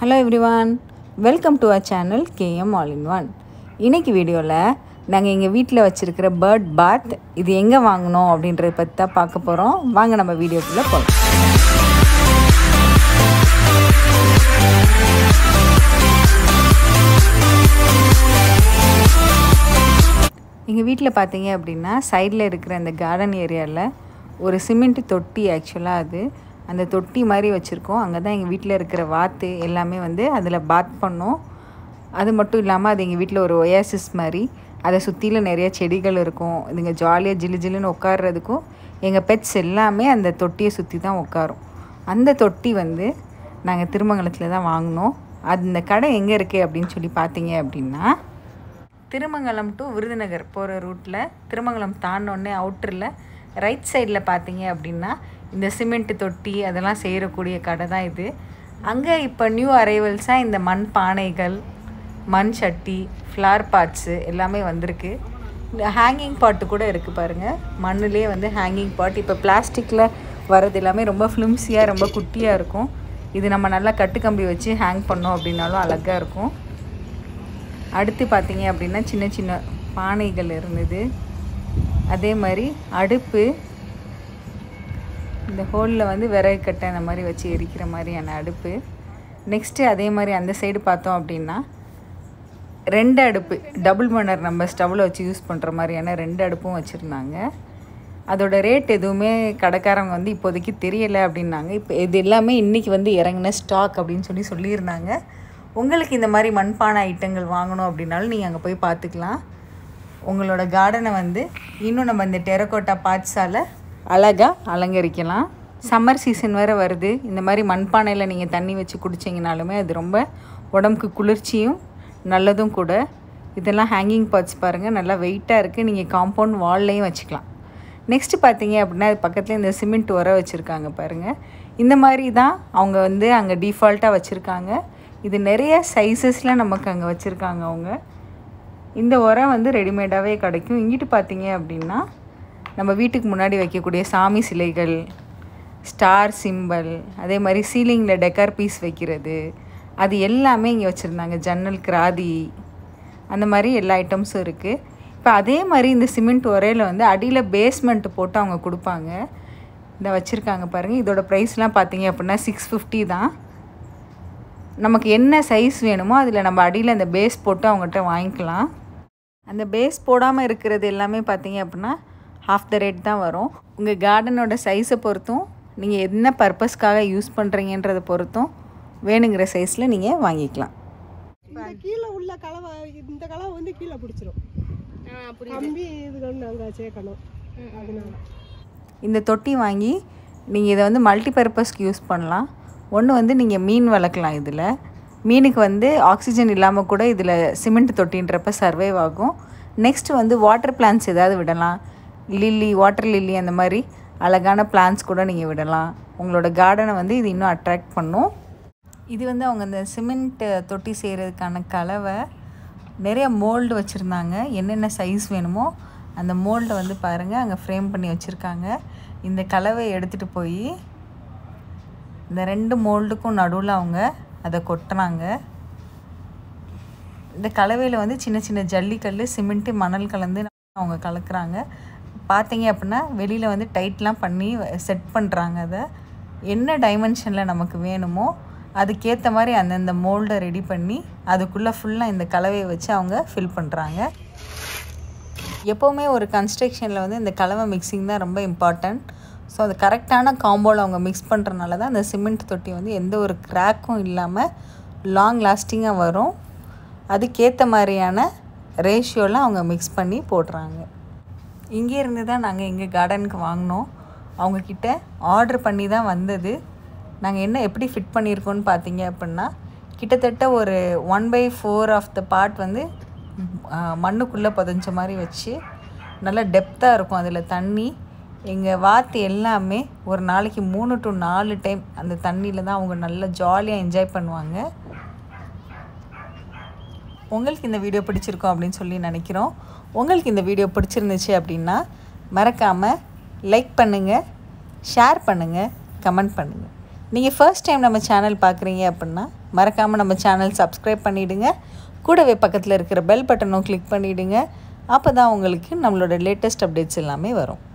hello everyone welcome to our channel KM all in one இன்னைக்கு வீடியோவில் நாங்கள் எங்கள் வீட்டில் வச்சுருக்கிற பேர்ட் பாத் இது எங்கே வாங்கினோம் அப்படின்றத பற்றி தான் பார்க்க போகிறோம் வாங்க நம்ம வீடியோக்குள்ளே போகலாம் எங்கள் வீட்டில் பார்த்தீங்க அப்படின்னா சைடில் இருக்கிற அந்த கார்டன் ஏரியாவில் ஒரு சிமெண்ட் தொட்டி ஆக்சுவலாக அது அந்த தொட்டி மாதிரி வச்சுருக்கோம் அங்கே தான் எங்கள் வீட்டில் இருக்கிற வாத்து எல்லாமே வந்து அதில் பாத் பண்ணோம் அது மட்டும் இல்லாமல் அது எங்கள் வீட்டில் ஒரு ஒயாசிஸ் மாதிரி அதை சுற்றிலும் நிறைய செடிகள் இருக்கும் இதுங்க ஜாலியாக ஜிலு ஜிலுன்னு உட்கார்றதுக்கும் எங்கள் பெட்ஸ் எல்லாமே அந்த தொட்டியை சுற்றி தான் உட்காரும் அந்த தொட்டி வந்து நாங்கள் திருமங்கலத்தில் தான் வாங்கினோம் அது இந்த கடை எங்கே இருக்குது அப்படின்னு சொல்லி பார்த்தீங்க அப்படின்னா திருமங்கலம் டு விருதுநகர் போகிற ரூட்டில் திருமங்கலம் தாண்டோடனே அவுட்டரில் ரைட் சைடில் பார்த்தீங்க அப்படின்னா இந்த சிமெண்ட் தொட்டி அதெல்லாம் செய்கிறக்கூடிய கடை தான் இது அங்கே இப்போ நியூ அரைவல்ஸாக இந்த மண் பானைகள் மண் சட்டி ஃப்ளார் பாட்ஸு எல்லாமே வந்திருக்கு இந்த ஹேங்கிங் பாட்டு கூட இருக்குது பாருங்கள் மண்ணுலேயே வந்து ஹேங்கிங் பாட் இப்போ பிளாஸ்டிக்கில் வர்றது எல்லாமே ரொம்ப ஃப்ளிம்ஸியாக ரொம்ப குட்டியாக இருக்கும் இது நம்ம நல்லா கட்டுக்கம்பி வச்சு ஹேங் பண்ணோம் அப்படின்னாலும் அழகாக இருக்கும் அடுத்து பார்த்தீங்க அப்படின்னா சின்ன சின்ன பானைகள் இருந்தது அதே மாதிரி அடுப்பு இந்த ஹோலில் வந்து விறகு கட்டை அந்த மாதிரி வச்சு எரிக்கிற மாதிரியான அடுப்பு நெக்ஸ்ட்டு அதே மாதிரி அந்த சைடு பார்த்தோம் அப்படின்னா ரெண்டு அடுப்பு டபுள் பர்னர் நம்ம ஸ்டவ்வில் வச்சு யூஸ் பண்ணுற மாதிரியான ரெண்டு அடுப்பும் வச்சுருந்தாங்க அதோட ரேட் எதுவுமே கடைக்காரங்க வந்து இப்போதைக்கு தெரியலை அப்படின்னாங்க இப்போ இது எல்லாமே இன்றைக்கி வந்து இறங்கின ஸ்டாக் அப்படின்னு சொல்லி சொல்லியிருந்தாங்க உங்களுக்கு இந்த மாதிரி மண்பானை ஐட்டங்கள் வாங்கணும் அப்படின்னாலும் நீங்கள் அங்கே போய் பார்த்துக்கலாம் உங்களோட கார்டனை வந்து இன்னும் நம்ம இந்த டெரக்கோட்டா பார்ட்ஸால் அழகாக அலங்கரிக்கலாம் சம்மர் சீசன் வேறு வருது இந்த மாதிரி மண்பானையில் நீங்கள் தண்ணி வச்சு குடிச்சிங்கனாலுமே அது ரொம்ப உடம்புக்கு குளிர்ச்சியும் நல்லதும் கூட இதெல்லாம் ஹேங்கிங் பார்ட்ஸ் பாருங்கள் நல்லா வெயிட்டாக இருக்குது நீங்கள் காம்பவுண்ட் வால்லையும் வச்சுக்கலாம் நெக்ஸ்ட்டு பார்த்தீங்க அப்படின்னா அது பக்கத்தில் இந்த சிமெண்ட் உர வச்சுருக்காங்க பாருங்கள் இந்த மாதிரி தான் அவங்க வந்து அங்கே டிஃபால்ட்டாக வச்சுருக்காங்க இது நிறைய சைஸஸில் நமக்கு அங்கே வச்சுருக்காங்க அவங்க இந்த உரம் வந்து ரெடிமேடாகவே கிடைக்கும் இங்கிட்டு பார்த்தீங்க அப்படின்னா நம்ம வீட்டுக்கு முன்னாடி வைக்கக்கூடிய சாமி சிலைகள் ஸ்டார் சிம்பல் அதே மாதிரி சீலிங்கில் டெக்கர் பீஸ் வைக்கிறது அது எல்லாமே இங்கே வச்சுருந்தாங்க ஜன்னல் கிராதி அந்த மாதிரி எல்லா ஐட்டம்ஸும் இருக்குது இப்போ அதே மாதிரி இந்த சிமெண்ட் உரையில் வந்து அடியில் பேஸ்மெண்ட் போட்டு அவங்க கொடுப்பாங்க இந்த வச்சுருக்காங்க பாருங்கள் இதோட ப்ரைஸ்லாம் பார்த்தீங்க அப்படின்னா சிக்ஸ் ஃபிஃப்டி தான் நமக்கு என்ன சைஸ் வேணுமோ அதில் நம்ம அடியில் அந்த பேஸ் போட்டு அவங்ககிட்ட வாங்கிக்கலாம் அந்த பேஸ் போடாமல் இருக்கிறது எல்லாமே பார்த்தீங்க அப்படின்னா ஹாஃப் த ரேட் தான் வரும் உங்கள் கார்டனோட சைஸை பொறுத்தும் நீங்கள் என்ன பர்பஸ்க்காக யூஸ் பண்ணுறீங்கன்றதை பொறுத்தும் வேணுங்கிற சைஸில் நீங்கள் வாங்கிக்கலாம் இந்த கீழே உள்ள கலவை இந்த கலவை வந்து கீழே பிடிச்சிரும் கம்பி இதுகள் நாங்க சேர்க்கணும் அதனால இந்த தொட்டி வாங்கி நீங்கள் இதை வந்து மல்டி பர்பஸ்க்கு யூஸ் பண்ணலாம் ஒன்று வந்து நீங்கள் மீன் வளர்க்கலாம் இதில் மீனுக்கு வந்து ஆக்சிஜன் இல்லாமல் கூட இதில் சிமெண்ட் தொட்டின்றப்ப சர்வைவ் ஆகும் நெக்ஸ்ட் வந்து வாட்டர் பிளான்ஸ் ஏதாவது விடலாம் லில்லி வாட்டர் லில்லி அந்த மாதிரி அழகான பிளான்ஸ் கூட நீங்கள் விடலாம் உங்களோட கார்டனை வந்து இது இன்னும் அட்ராக்ட் பண்ணும் இது வந்து அவங்க இந்த சிமெண்ட் தொட்டி செய்கிறதுக்கான கலவை நிறைய மோல்டு வச்சுருந்தாங்க என்னென்ன சைஸ் வேணுமோ அந்த மோல்டை வந்து பாருங்கள் அங்கே ஃப்ரேம் பண்ணி வச்சுருக்காங்க இந்த கலவையை எடுத்துகிட்டு போய் இந்த ரெண்டு மோல்டுக்கும் நடுவில் அவங்க அதை கொட்டினாங்க இந்த கலவையில் வந்து சின்ன சின்ன ஜல்லிக்கல் சிமெண்ட்டு மணல் கலந்து அவங்க கலக்குறாங்க பார்த்தீங்க அப்படின்னா வெளியில் வந்து டைட்லாம் பண்ணி செட் பண்ணுறாங்க அதை என்ன டைமென்ஷனில் நமக்கு வேணுமோ அதுக்கேற்ற மாதிரி அந்தந்த மோல்டை ரெடி பண்ணி அதுக்குள்ளே ஃபுல்லாக இந்த கலவையை வச்சு அவங்க ஃபில் பண்ணுறாங்க எப்போவுமே ஒரு கன்ஸ்ட்ரக்ஷனில் வந்து இந்த கலவை மிக்சிங் தான் ரொம்ப இம்பார்ட்டண்ட் ஸோ அது கரெக்டான காம்போவில் அவங்க மிக்ஸ் பண்ணுறனால தான் அந்த சிமெண்ட் தொட்டி வந்து எந்த ஒரு கிராக்கும் இல்லாமல் லாங் லாஸ்டிங்காக வரும் அதுக்கேற்ற மாதிரியான ரேஷியோவில் அவங்க மிக்ஸ் பண்ணி போடுறாங்க இங்கே இருந்து தான் நாங்கள் எங்கள் கார்டனுக்கு வாங்கினோம் அவங்கக்கிட்ட ஆர்டர் பண்ணி தான் வந்தது நாங்கள் என்ன எப்படி ஃபிட் பண்ணியிருக்கோன்னு பார்த்தீங்க அப்படின்னா கிட்டத்தட்ட ஒரு one by four of the part வந்து மண்ணுக்குள்ளே புதஞ்ச மாதிரி வச்சு நல்லா டெப்த்தாக இருக்கும் அதில் தண்ணி எங்கள் வாத்து எல்லாமே ஒரு நாளைக்கு மூணு டு நாலு டைம் அந்த தண்ணியில் தான் அவங்க நல்லா ஜாலியாக என்ஜாய் பண்ணுவாங்க உங்களுக்கு இந்த வீடியோ பிடிச்சிருக்கோம் அப்படின்னு சொல்லி நினைக்கிறோம் உங்களுக்கு இந்த வீடியோ பிடிச்சிருந்துச்சு அப்படின்னா மறக்காமல் லைக் பண்ணுங்கள் ஷேர் பண்ணுங்கள் கமெண்ட் பண்ணுங்கள் நீங்கள் ஃபர்ஸ்ட் டைம் நம்ம சேனல் பார்க்குறீங்க அப்படின்னா மறக்காமல் நம்ம சேனல் சப்ஸ்கிரைப் பண்ணிவிடுங்க கூடவே பக்கத்தில் இருக்கிற பெல் பட்டனும் கிளிக் பண்ணிவிடுங்க அப்போ தான் உங்களுக்கு நம்மளோட லேட்டஸ்ட் அப்டேட்ஸ் எல்லாமே வரும்